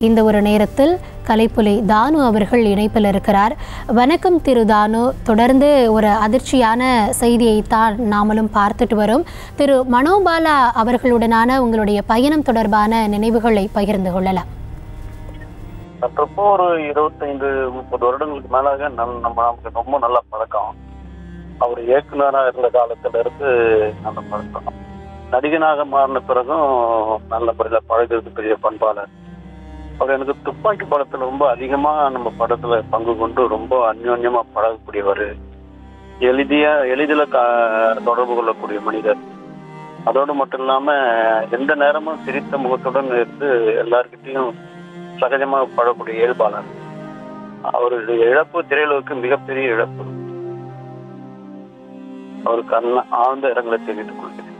இந்த ஒரு நேரத்தில் கலைப்புலி தானு அவர்கள் இணைப்பில் இருக்கிறார் வணக்கம் திரு தானு தொடர்ந்து ஒரு அதிர்ச்சியான செய்தியை தான் நாமளும் பார்த்துட்டு வரோம் திரு மனோபாலா அவர்களுடனான உங்களுடைய பயணம் தொடர்பான நினைவுகளை பகிர்ந்து கொள்ளலாம் சற்றப்போ ஒரு இருபத்தைந்து முப்பது வருடங்களுக்கு மேலாக நல் நம்ம நமக்கு ரொம்ப நல்ல பழக்கம் அவர் இயக்குனரா இருந்த காலத்துல இருந்து நல்ல பழக்கம் நடிகனாக மாறின பிறகும் நல்ல முறையில பழகிறது பெரிய பண்பாளர் அவர் எனக்கு துப்பாக்கி படத்துல ரொம்ப அதிகமா நம்ம படத்துல பங்கு கொண்டு ரொம்ப அந்யோன்யமா பழகக்கூடியவர் எளிதியா எளிதில் க தொடர்பு கொள்ளக்கூடிய மனிதர் அதோடு மட்டும் இல்லாம எந்த நேரமும் சிரித்த முகத்துடன் இருந்து எல்லார்கிட்டையும் சகஜமா பழக்கூடிய இயல்பாளர் அவருடைய இழப்பு திரையுலகுக்கு மிகப்பெரிய இழப்பு அவருக்கு அண்ணா ஆழ்ந்த இரங்கலை தெரிவித்துக் கொள்கிறேன்